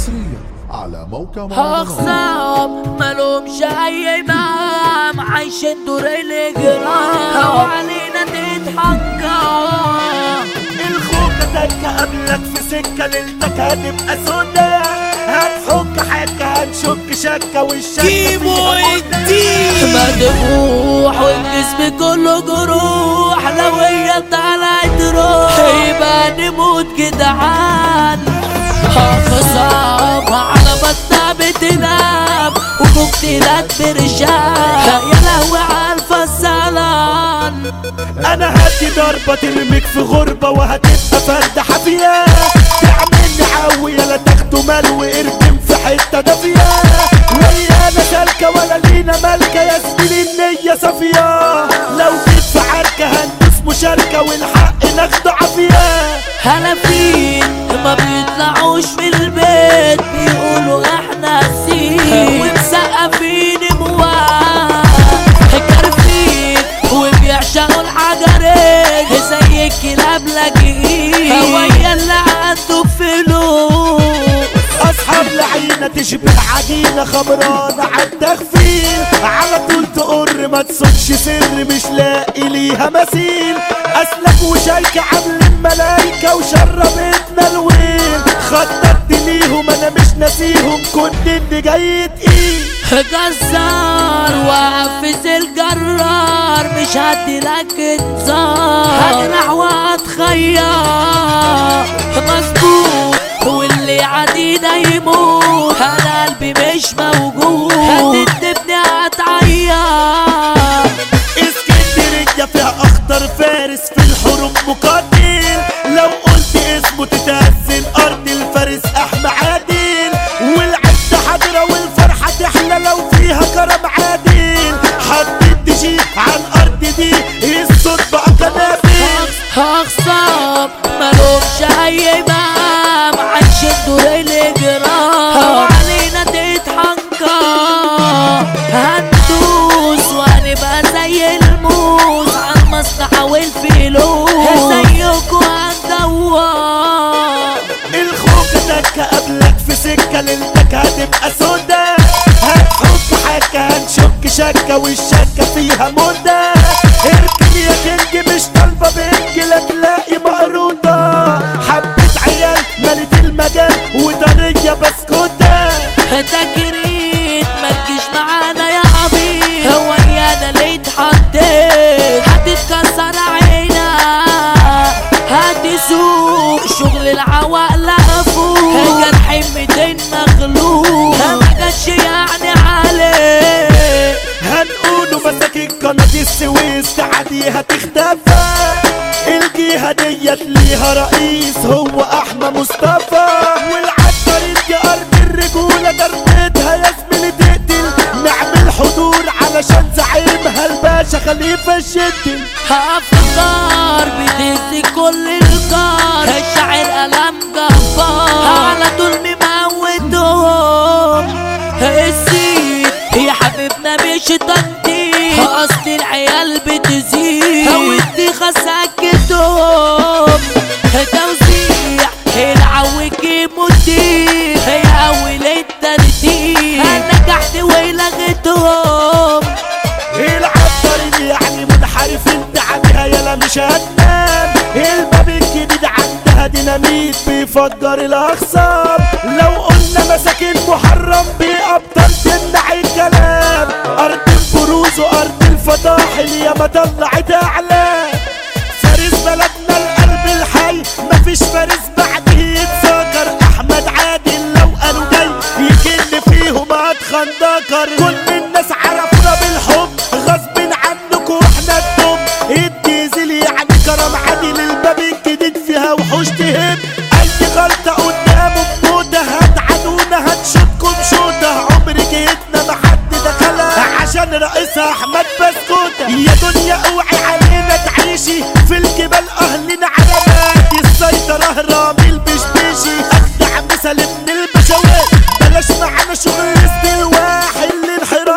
حصريا على موقع مهرجانات هخصم مالهمش اي مقام عايشين دور الاجرام وعلينا تتحكم الخوجة دكة قبلك في سكة ليلتك هتبقى سودا هتحك حكة هتشك شكة والشكة كيمو فيها الدين مدبوح والجسم كله جروح لو هي طلعت روح يبقى نموت جدعان خصام على بطة بتنام وكوكتيلات برشام يا لهوي على الفصلان انا هدي ضربة ترميك في غربة وهتبقى فردة حافية تعملني عوية لا تاخده مال واركن في حتة دافية ويانا سالكة ولا لينا مالكة يا زميلي النية صافية لو جيت في عركة هندوس مشاركة والحق ناخده عافية هلافين ما بيطلعوش من البيت بيقولوا احنا سين ومسقفين مواه كارفين وبيعشقوا الحجرين زي الكلاب لاجئين هويا اللي عنده فلوس اصحاب لعينة تشبه عجينة خمرانة عالتخفيل على طول تقر ما تصدش سر مش لاقي ليها مثيل اسلك وشايكة عاملين ملايكة وشربتنا الويل خططت ليهم انا مش ناسيهم كنت اللي جاي تقيل جزار وقفز الجرار مش هديلك انذار هجرح واتخير مظبوط واللي عدينا يموت انا قلبي مش موجود هتكتبني هتعير اسكندرية فيها اخطر فارس في الحروب مقاتل لو قلت اسمه تتهزن ارض الفارس احمى عادل والعزة حاضرة والفرحة تحلى لو فيها كرم عادل حطيت تجي عن ارض دي الصوت بقى قنابل هخصم مالهمش اي مام عايشين دور الاجرام علينا تتحنكر هندوس وهنبقى زي الموس على المصلحة والفلوس زيكوا هندور الخوف دكة قبلك في سكة ليلتك هتبقى سودا هتحك حكة هنشك شكة والشكة فيها مدة اركن يا كينج مش طالبة بنج لا تلاقي مقروطة حبة عيال ملت المجال وطرية بسكوتة تجريت ما تجيش معانا يا عبيد هو انا اللي اتحطيت هتتكسر عينا هتسوق شغل العوائل افوق جرحي 200 مغلوب ما كانش يعني عليه هنقوله مساكين قناة السويس تعديها تختفى الجهة ديت ليها رئيس هو احمى مصطفى والعسكرية دي ارض الرجولة ضربتها يا زميلي تقتل نعمل حضور علشان زعيمها الباشا خليفة الشدي افكار بتهز كل الكار الشاعر قلم جبار على طول مموتهم السيد يا حبيبنا مش تنطيط اصل العيال بتزيد ودي خسكتهم توزيع العوج مدير هي اول الترتيب نجحت ولغتهم العطارين يعني منحرفين تعبها يلا مش هتنام الباب الجديد عندها ديناميت بيفجر الاخصام لو قلنا مساكين محرم بأبطال تمنع الكلام ارض البروز وارض الفضاحل يا ما طلعت اعلام فارس بلدنا القلب الحي مفيش فارس بعده يتذكر احمد عادل لو قالوا جاي يكن فيهم هتخندكر كل الناس عرفونا بالحب غصب عنكم واحنا الدم الديزل يعني كرم عادل الباب الجديد فيها وحوش تهم اي غلطة قدامه بموتة هتعادونا هتشوتكم شوطة عمر جيتنا ما حد دخلها عشان رئيسها احمد بسكوتة يا دنيا اوعي علينا تعيشي في الجبال اهلنا علامات السيطرة رامي البشبيشي اجدع مثل من البشوات بلاش معانا شغل استواح الانحراف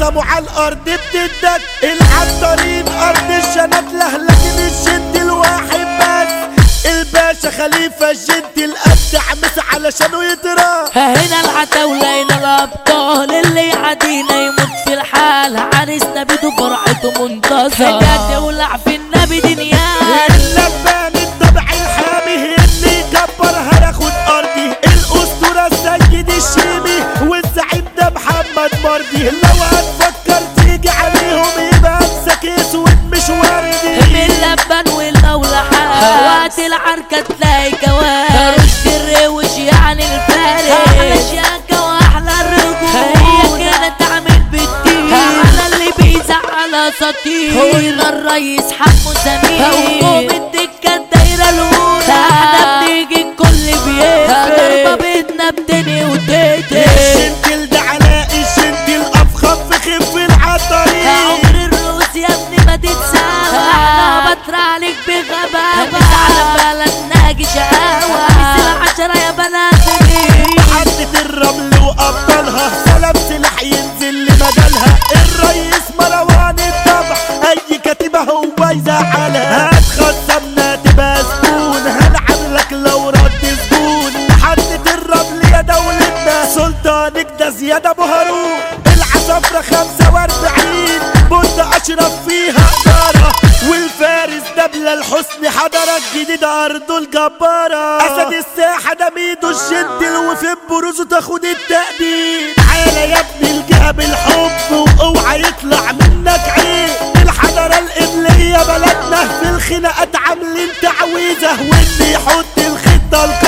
عظمه على الارض بتدك العطارين ارض الجنات لهلك الجد الواحد بس الباشا خليفة الجد الابدع مس علشانه يتراه هنا العتاولة هنا الأبطال اللي يعدينا يموت في الحال عريسنا بيده فرحته منتصر هنا تولع في النبي دنيا اللبان الطبع الحامي اللي يكبر هياخد ارضي الاسطوره السيد الشيمي والزعيم ده محمد مرضي لو هتفكر تيجي عليهم يبقى امسك اسود مش وردي من لبن والمولحة وقت العركة تلاقي كواب رشد الروش يعني الفارس أحلى شياكة وأحلى الرجول هي كده تعمل بالدين على اللي بيزعل أساطير هو الريس حمو سمير وقوم الدكة الدايرة الأولى احنا بنيجي الكل بيقفل ضربة بيتنا بتني وتقتل الشنتل ده علاء الشنتل افخم في خف العطارين عمر الروس يا ابني ما تتساوى احنا بطر عليك بغباوة على بلدنا اجي شقاوة مثل العشرة يا بنات محطة الرمل وأبطالها سلام سلاح ينزل لمجالها الريس مروان الطبع أي كتيبة هو يزعلها هتخصمنا تبقى زبون هنلعب لك لو رد زبون محطة الرمل يا دولتنا سلطانك ده زيادة أبو هارون العصفرة خمسة واربعين بنت أشرف فيها إدارة والفارس ده بلا الحسن حضرة جديد أرضه الجبارة أسد الساحة ده ميدو الجنتل وفي بروزه تاخد التقدير تعالى يا ابني الجهة بالحب واوعى يطلع منك عيب الحضارة القبلية بلدنا في الخناقات عاملين تعويذة واللي يحط الخطة